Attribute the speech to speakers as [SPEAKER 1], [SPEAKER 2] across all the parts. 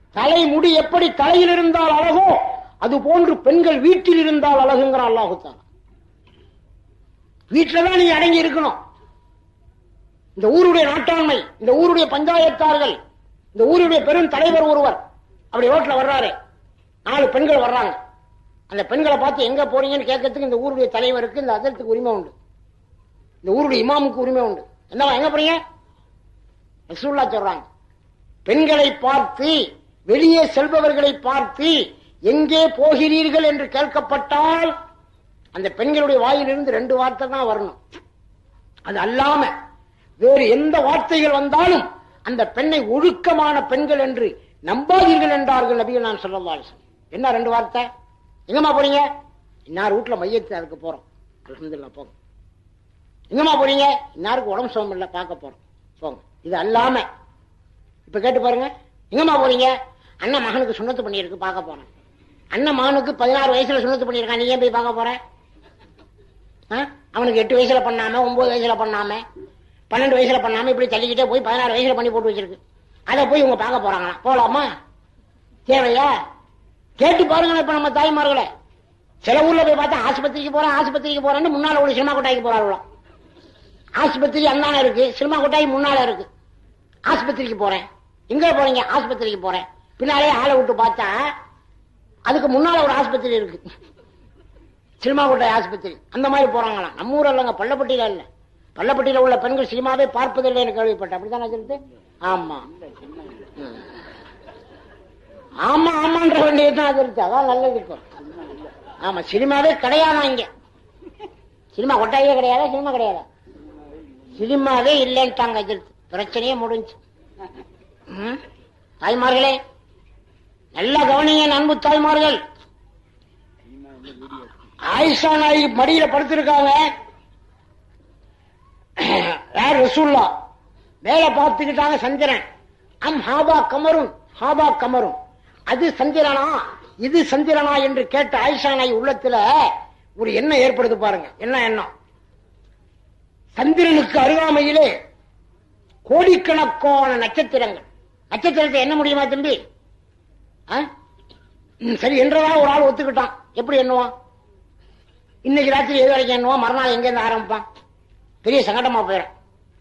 [SPEAKER 1] தலைமுடி எப்படி தலையில் இருந்தால் அழகோ அது போன்று பெண்கள் வீட்டில் இருந்தால் அழகுங்கிற அல்லாஹுத்தான் வீட்டில தான் நீங்க அடங்கி இருக்கணும் இந்த ஊருடைய நாட்டாண்மை இந்த ஊருடைய பஞ்சாயத்தார்கள் இந்த ஊருடைய பெரும் தலைவர் ஒருவர் அப்படி ரோட்ல வர்றாரு நாலு பெண்கள் வர்றாங்க அந்த பெண்களை பார்த்து எங்க போறீங்கன்னு கேட்கறதுக்கு இந்த ஊருடைய தலைவருக்கு இந்த அதற்கு உரிமை உண்டு இந்த ஊருடைய இமாமுக்கு உரிமை உண்டு என்னவா எங்க போறீங்க ரசூல்லா சொல்றாங்க பெண்களை பார்த்து வெளியே செல்பவர்களை பார்த்து எங்கே போகிறீர்கள் என்று கேட்கப்பட்டால் அந்த பெண்களுடைய வாயிலிருந்து ரெண்டு வார்த்தை தான் வரணும் அது அல்லாம வேறு எந்த வார்த்தைகள் வந்தாலும் அந்த பெண்ணை ஒழுக்கமான பெண்கள் என்று நம்பாதீர்கள் என்றார்கள் நபிகள் நான் சொல்லலாம் என்ன ரெண்டு வார்த்தை எங்கம்மா போறீங்க இன்னார் வீட்டுல மையத்தை அதுக்கு போறோம் அலமதுல்லா போங்க எங்கம்மா போறீங்க இன்னாருக்கு உடம்பு சுகம் இல்லை பார்க்க போறோம் போங்க இது அல்லாம இப்ப கேட்டு பாருங்க எங்கம்மா போறீங்க அண்ணன் மகனுக்கு சுண்ணத்து பண்ணியிருக்கு பார்க்க போறேன் அண்ணன் மகனுக்கு பதினாறு வயசுல சுண்ணத்து பண்ணியிருக்கான் நீ ஏன் போய் பார்க்க போற ஆ? அவனுக்கு எட்டு வயசுல பண்ணாம ஒன்பது வயசுல பண்ணாம பன்னெண்டு வயசுல பண்ணாம இப்படி தள்ளிக்கிட்டே போய் பதினாறு வயசுல பண்ணி போட்டு வச்சிருக்கு அதை போய் இவங்க பார்க்க போறாங்களா போலாமா தேவையா கேட்டு பாருங்க இப்ப நம்ம தாய்மார்களை சில ஊர்ல போய் பார்த்தா ஆஸ்பத்திரிக்கு போறேன் ஆஸ்பத்திரிக்கு போறேன்னு முன்னால ஒரு சினிமா கொட்டாய்க்கு போறாங்களாம் ஆஸ்பத்திரி அந்தான இருக்கு சினிமா கொட்டாய் முன்னால இருக்கு ஆஸ்பத்திரிக்கு போறேன் எங்க போறீங்க ஆஸ்பத்திரிக்கு போறேன் பின்னாலே ஆளை விட்டு பார்த்தா அதுக்கு முன்னால ஒரு ஆஸ்பத்திரி இருக்கு சினிமா கொட்டாய் ஆஸ்பத்திரி அந்த மாதிரி போறாங்களாம் நம்ம ஊர்ல இல்லைங்க பள்ளப்பட்டியில இல்ல பள்ளப்பட்டியில உள்ள பெண்கள் சினிமாவே பார்ப்பதில்லை என்று கேள்விப்பட்டேன் அப்படித்தானே சொல்லிட்டு ஆமா ம். ஆமா ஆமான்ற வேண்டியதுதான் அது இருக்கு அதான் நல்லது இருக்கும் ஆமா சினிமாவே கிடையாதா இங்க சினிமா கொட்டாயே கிடையாதா சினிமா கிடையாதா சினிமாவே இல்லைன்ட்டாங்க எதிர்த்து பிரச்சனையே முடிஞ்சு ம்? தாய்மார்களே நல்லா கவனிங்க அன்பு தாய்மார்கள் ஆயிஷா நாய் மடியில படுத்திருக்காங்க யார் ரசூல்லா மேல பார்த்துக்கிட்டாங்க சந்திரன் அம் ஹாபா கமரும் ஹாபா கமரும் அது சந்திரனா இது சந்திரனா என்று கேட்ட ஆயிஷா நாய் உள்ளத்துல ஒரு எண்ணம் ஏற்படுது பாருங்க என்ன எண்ணம் சந்திரனுக்கு அருகாமையிலே கோடிக்கணக்கான நட்சத்திரங்கள் நட்சத்திரத்தை என்ன முடியுமா தம்பி ஆ? ம், சரி என்றதா ஒரு ஆள் ஒத்துக்கிட்டான் எப்படி எண்ணுவான் இன்னைக்கு ராத்திரி எது வரைக்கும் எண்ணுவான் மறுநாள் எங்க இருந்து ஆரம்பிப்பான் பெரிய சங்கடமா போயிடும்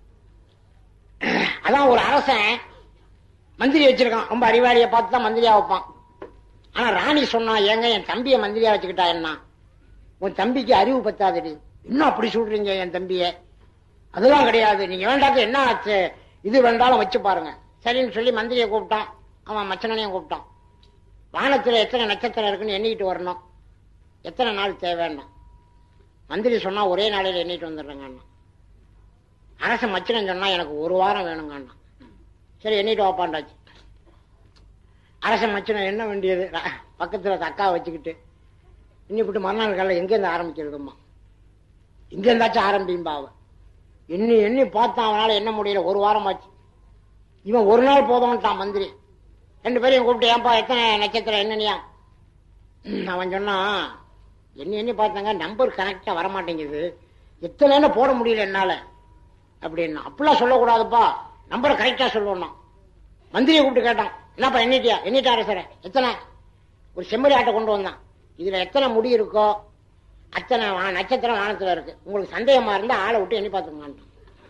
[SPEAKER 1] அதான் ஒரு அரசன் மந்திரி வச்சிருக்கான் ரொம்ப அறிவாளியை பார்த்து தான் மந்திரியா வைப்பான் ஆனா ராணி சொன்னா ஏங்க என் தம்பியை மந்திரியா வச்சுக்கிட்டா என்ன உன் தம்பிக்கு அறிவு பத்தாதுடி இன்னும் அப்படி சொல்றீங்க என் தம்பிய அதெல்லாம் கிடையாது நீங்க வேண்டாக்க என்ன ஆச்சு இது வேண்டாலும் வச்சு பாருங்க சரின்னு சொல்லி மந்திரியை கூப்பிட்டான் அவன் மச்சனையும் கூப்பிட்டான் வானத்துல எத்தனை நட்சத்திரம் இருக்குன்னு எண்ணிக்கிட்டு வரணும் எத்தனை நாள் தேவைன்னா மந்திரி சொன்னா ஒரே நாளையில எண்ணிட்டு வந்துடுறேங்க அரசன் மச்சனன் சொன்னா எனக்கு ஒரு வாரம் வேணுங்க சரி எண்ணிட்டு வாப்பாண்டாச்சு அரசன் மச்சனன் என்ன வேண்டியது ர- பக்கத்துல அக்கா வச்சுக்கிட்டு இன்னிப்பிட்டு மறுநாள் காலையில் எங்கேருந்து ஆரம்பிக்கிறதும்மா இங்க இருந்தாச்சும் ஆரம்பிம்பா அவன் எண்ணி எண்ணி பார்த்தான் அவனால என்ன முடியல ஒரு வாரம் ஆச்சு இவன் ஒரு நாள் போதும்ட்டான் மந்திரி ரெண்டு பேரையும் கூப்பிட்டு ஏன்பா எத்தனை நட்சத்திரம் என்னனியா அவன் சொன்னான் எண்ணி எண்ணி பார்த்தாங்க நம்பர் கரெக்டா வர மாட்டேங்குது எத்தனைன்னு போட முடியல என்னால அப்படின்னா அப்படிலாம் சொல்லக்கூடாதுப்பா நம்பரை கரெக்டா சொல்லணும் மந்திரியை கூப்பிட்டு கேட்டான் என்னப்பா எண்ணிட்டியா எண்ணிட்டா அரசர எத்தனை ஒரு செம்மறி ஆட்டை கொண்டு வந்தான் இதுல எத்தனை முடி இருக்கோ அத்தனை வா- நட்சத்திரம் வானத்துல இருக்கு உங்களுக்கு சந்தேகமா இருந்தா ஆளை விட்டு எண்ணி பார்த்துக்கலான்ட்டான்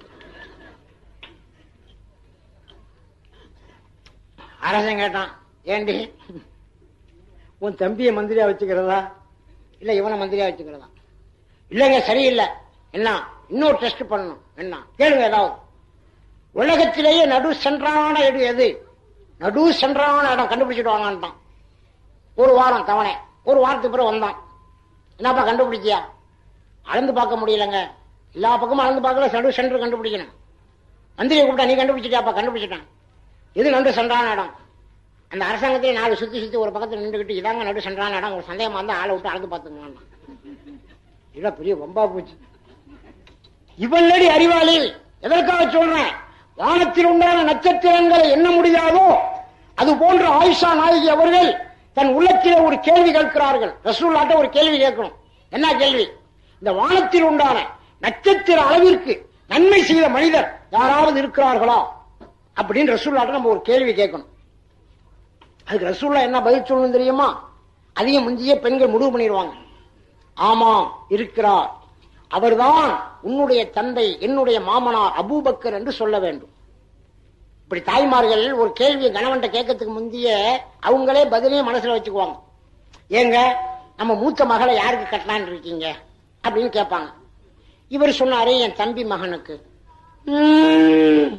[SPEAKER 1] அரசன் கேட்டான் ஏண்டி உன் தம்பியை மந்திரியா வச்சுக்கிறதா இல்ல இவனை மந்திரியா வச்சுக்கிறதா இல்லைங்க சரியில்லை என்ன இன்னொரு டெஸ்ட் பண்ணணும் என்ன கேளுங்க ஏதாவது உலகத்திலேயே நடு சென்றான இடம் எது நடு சென்றான இடம் கண்டுபிடிச்சிட்டு வாங்கன்ட்டான் ஒரு வாரம் தவணை ஒரு வாரத்துக்கு பிறகு வந்தான் என்னப்பா கண்டுபிடிச்சியா அளந்து பார்க்க முடியலங்க எல்லா பக்கமும் அளந்து பார்க்கல நடு சென்று கண்டுபிடிக்கணும் மந்திரியை கூப்பிட்டா நீ கண்டுபிடிச்சிட்டியாப்பா கண்டுபிடிச்சிட்டான் இது நடு சென்றான இடம் அந்த அரசாங்கத்திலே நாலு சுத்தி சுத்தி ஒரு பக்கத்துல நின்றுக்கிட்டு இதாங்க நடு சென்றான இடம் உங்களுக்கு சந்தேகமா இருந்தா ஆளை விட்டு அளந்து பார்த்துக்கணும் இதான் பெரிய வம்பா போச்சு இவள்ளடி அறிவாளி எதற்காக சொல்றேன் வானத்தில் உண்டான நட்சத்திரங்களை எண்ண முடியாதோ அது போன்ற ஆயிஷா நாயகி அவர்கள் தன் உள்ளத்திலே ஒரு கேள்வி கேட்கிறார்கள் ரசூல்லாட்ட ஒரு கேள்வி கேட்கணும் என்ன கேள்வி இந்த வானத்தில் உண்டான நட்சத்திர அளவிற்கு நன்மை செய்த மனிதர் யாராவது இருக்கிறார்களா அப்படின்னு ரசூல்லாட்ட நம்ம ஒரு கேள்வி கேட்கணும் அதுக்கு ரசூல்லா என்ன பதில் சொல்லணும் தெரியுமா அதையும் முந்தைய பெண்கள் முடிவு பண்ணிடுவாங்க ஆமா இருக்கிறார் அவர்தான் உன்னுடைய தந்தை என்னுடைய மாமனார் அபூபக்கர் என்று சொல்ல வேண்டும் இப்படி தாய்மார்கள் ஒரு கேள்வியை கணவன்ட்ட கேட்கறதுக்கு முந்தைய அவங்களே பதிலே மனசுல வச்சுக்குவாங்க ஏங்க நம்ம மூத்த மகளை யாருக்கு கட்டலான்னு இருக்கீங்க அப்படின்னு கேட்பாங்க இவர் சொன்னாரு என் தம்பி மகனுக்கு உம்,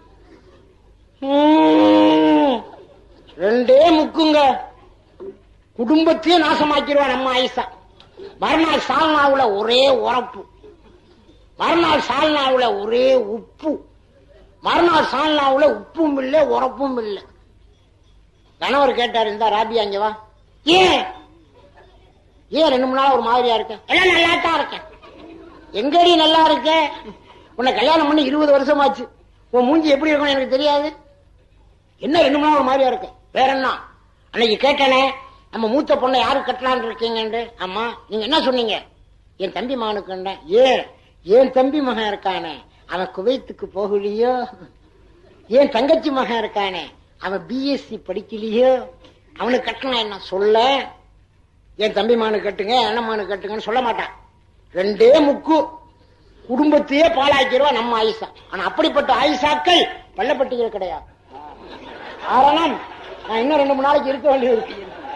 [SPEAKER 1] உம், ரெண்டே முக்குங்க குடும்பத்தையே நாசமாக்கிடுவான் நம்ம ஆயிஷா மறுநாள் சால்னாவுல ஒரே உரப்பு மறுநாள் சால்னாவுல ஒரே உப்பு மறுநாள் சால்னாவுல உப்பும் இல்லை உரப்பும் இல்லை கணவர் கேட்டார் இந்த ராபியா இங்க வா ஏன் ஏன் ரெண்டு மூணு நாளா ஒரு மாதிரியா இருக்க எல்லாம் நல்லா தான் இருக்கேன் எங்கடி நல்லா இருக்க உன்னை கல்யாணம் பண்ணி இருபது வருஷமாச்சு உன் மூஞ்சி எப்படி இருக்கும் எனக்கு தெரியாது என்ன ரெண்டு மூணு நாள் ஒரு மாதிரியா இருக்க வேற என்ன அன்னைக்கு கேட்டனே நம்ம மூத்த பொண்ணை யாரு கட்டலான்னு இருக்கீங்கன்னு ஆமா நீங்க என்ன சொன்னீங்க என் தம்பி மகனுக்கு ஏன் என் தம்பி மகன் இருக்கானே அவன் குவைத்துக்கு போகலையோ என் தங்கச்சி மகன் இருக்கானே அவன் பிஎஸ்சி படிக்கலையோ அவனுக்கு கட்டணும் என்ன சொல்ல என் தம்பி மகனுக்கு கட்டுங்க அண்ணன் மகனுக்கு கட்டுங்கன்னு சொல்ல மாட்டான் ரெண்டே முக்கு குடும்பத்தையே பாழாக்கிடுவா நம்ம ஆயிஷா ஆனா அப்படிப்பட்ட ஆயிஷாக்கள் பள்ளப்பட்டிகள் கிடையாது காரணம் நான் இன்னும் ரெண்டு மூணு நாளைக்கு இருக்க வேண்டியது இருக்கு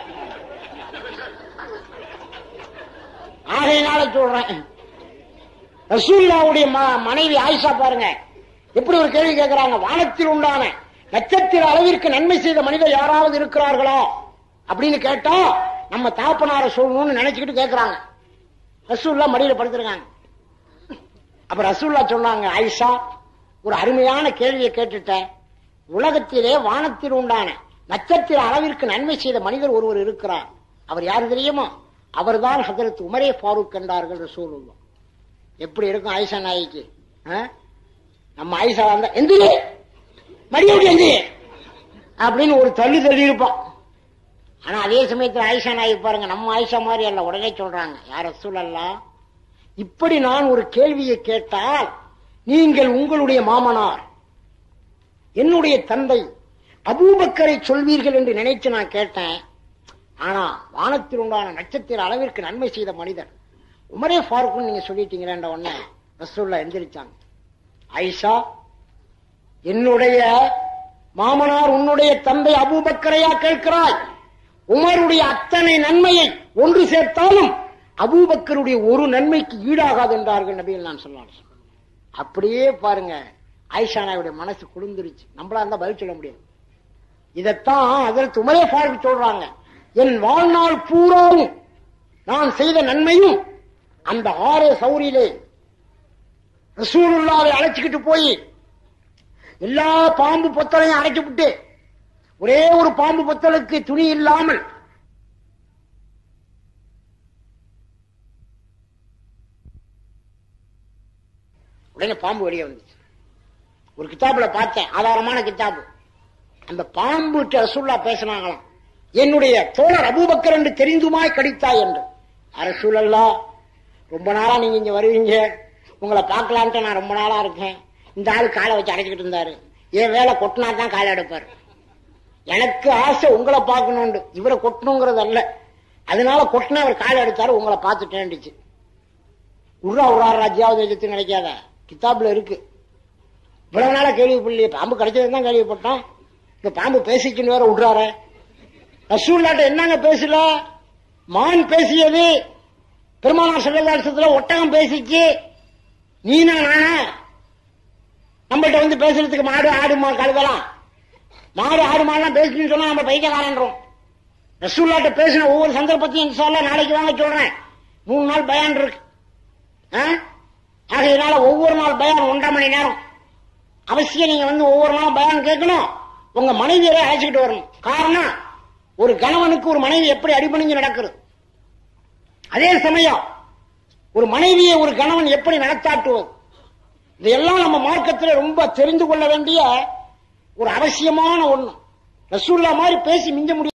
[SPEAKER 1] ஆகையினால சொல்றேன் ரசூல்லாவுடைய ம- மனைவி ஆயிஷா பாருங்க எப்படி ஒரு கேள்வி கேட்கிறாங்க வானத்தில் உண்டான நட்சத்திர அளவிற்கு நன்மை செய்த மனிதர் யாராவது இருக்கிறார்களா அப்படின்னு கேட்டா நம்ம தாப்பனார சொல்லணும்னு நினைச்சுக்கிட்டு கேட்கிறாங்க ரசூல்லா மடியில படுத்திருக்காங்க அப்ப ரசூல்லா சொன்னாங்க ஆயிஷா ஒரு அருமையான கேள்வியை கேட்டுட்டேன் உலகத்திலே வானத்தில் உண்டான நட்சத்திர அளவிற்கு நன்மை செய்த மனிதர் ஒருவர் இருக்கிறார் அவர் யாரு தெரியுமா அவர்தான் ஹதரத் உமரே ஃபாரூக் என்றார்கள் ரசூலுல்லா எப்படி இருக்கும் ஆயிஷா நாய்க்கு ஆ? நம்ம ஆயிஷா வந்தா எந்திரி மறுபடியும் எந்திரி அப்படின்னு ஒரு தள்ளி தள்ளி இருப்பான் ஆனா அதே சமயத்துல ஆயிஷா நாய் பாருங்க நம்ம ஆயிஷா மாதிரி அல்ல உடனே சொல்றாங்க யார் ரசூலல்லா இப்படி நான் ஒரு கேள்வியை கேட்டால் நீங்கள் உங்களுடைய மாமனார் என்னுடைய தந்தை அபூபக்கரை சொல்வீர்கள் என்று நினைச்சு நான் கேட்டேன் ஆனா வானத்தில் உண்டான நட்சத்திர அளவிற்கு நன்மை செய்த மனிதர் உமரே ஃபாருக்குன்னு நீங்க சொல்லிட்டீங்களேன்ற உடனே ரசூல்லா எந்திரிச்சாங்க ஐஷா என்னுடைய மாமனார் உன்னுடைய தந்தை அபூபக்கரையா கேட்கிறாய் உமருடைய அத்தனை நன்மையை ஒன்று சேர்த்தாலும் அபூபக்கருடைய ஒரு நன்மைக்கு ஈடாகாது என்றார்கள் நபிகள் நான் சொல்லலாம் அப்படியே பாருங்க ஆயிஷா நாயுடைய மனசு குளிர்ந்துருச்சு நம்மளா இருந்தா பதில் சொல்ல முடியாது இதைத்தான் அதற்கு உமரே ஃபாரூக் சொல்றாங்க என் வாழ்நாள் பூராவும் நான் செய்த நன்மையும் அந்த ஆரே சௌரியிலே ரசூலுல்லாவை அழைச்சுக்கிட்டு போய் எல்லா பாம்பு பொத்தலையும் அடைச்சு விட்டு ஒரே ஒரு பாம்பு பொத்தலுக்கு துணி இல்லாமல் உடனே பாம்பு வெளியே வந்துச்சு ஒரு கித்தாப்புல பார்த்தேன் ஆதாரமான கித்தாபு அந்த பாம்பு ரசூல்லா பேசினாங்களாம் என்னுடைய தோழர் அபூபக்கர் என்று தெரிந்துமாய் கடித்தாய் என்று அரசூலல்லா ரொம்ப நாளா நீங்க இங்க வருவீங்க உங்களை பார்க்கலான்ட்டு நான் ரொம்ப நாளா இருக்கேன் இந்த ஆள் காலை வச்சு அடைச்சிக்கிட்டு இருந்தாரு என் வேலை கொட்டினா தான் காலை எடுப்பார் எனக்கு ஆசை உங்களை பார்க்கணும்னு இவரை கொட்டணுங்கிறது அல்ல அதனால கொட்டினா அவர் காலை எடுத்தாரு உங்களை பார்த்துட்டேன்டுச்சு உர்ரா உர்ரா ராஜ்யாவது எதிர்த்து நினைக்காத கித்தாப்புல இருக்கு இவ்வளவு நாளா கேள்விப்படலையே பாம்பு கிடைச்சது தான் கேள்விப்பட்டோம் இந்த பாம்பு பேசிச்சுன்னு வேற விடுறாரு ரசூல்லாட்ட என்னங்க பேசல மான் பேசியது பெருமானார் செல்லதாசத்துல ஒட்டகம் பேசிச்சு நீனா நானா நம்மள்ட்ட வந்து பேசுறதுக்கு மாடு ஆடு மா கழுதலாம் மாடு ஆடு மாடுலாம் பேசுன்னு சொன்னா நம்ம பைத்தியக்காரன்றோம் ரசூல்லாட்ட பேசின ஒவ்வொரு சந்தர்ப்பத்தையும் சொல்ல நாளைக்கு வாங்க சொல்றேன் மூணு நாள் பயான் இருக்கு ஆ? ஆகையினால ஒவ்வொரு நாள் பயான் ஒன்றரை மணி நேரம் அவசியம் நீங்க வந்து ஒவ்வொரு நாளும் பயான் கேட்கணும் உங்க மனைவியரை அழைச்சிக்கிட்டு வரணும் காரணம் ஒரு கணவனுக்கு ஒரு மனைவி எப்படி அடிபணிஞ்சு நடக்கிறது அதே சமயம் ஒரு மனைவியை ஒரு கணவன் எப்படி நடத்தாட்டுவது இதெல்லாம் நம்ம மார்க்கத்தில் ரொம்ப தெரிந்து கொள்ள வேண்டிய ஒரு அவசியமான ஒண்ணு ரசூல்லா மாதிரி பேசி மிஞ்ச முடியும்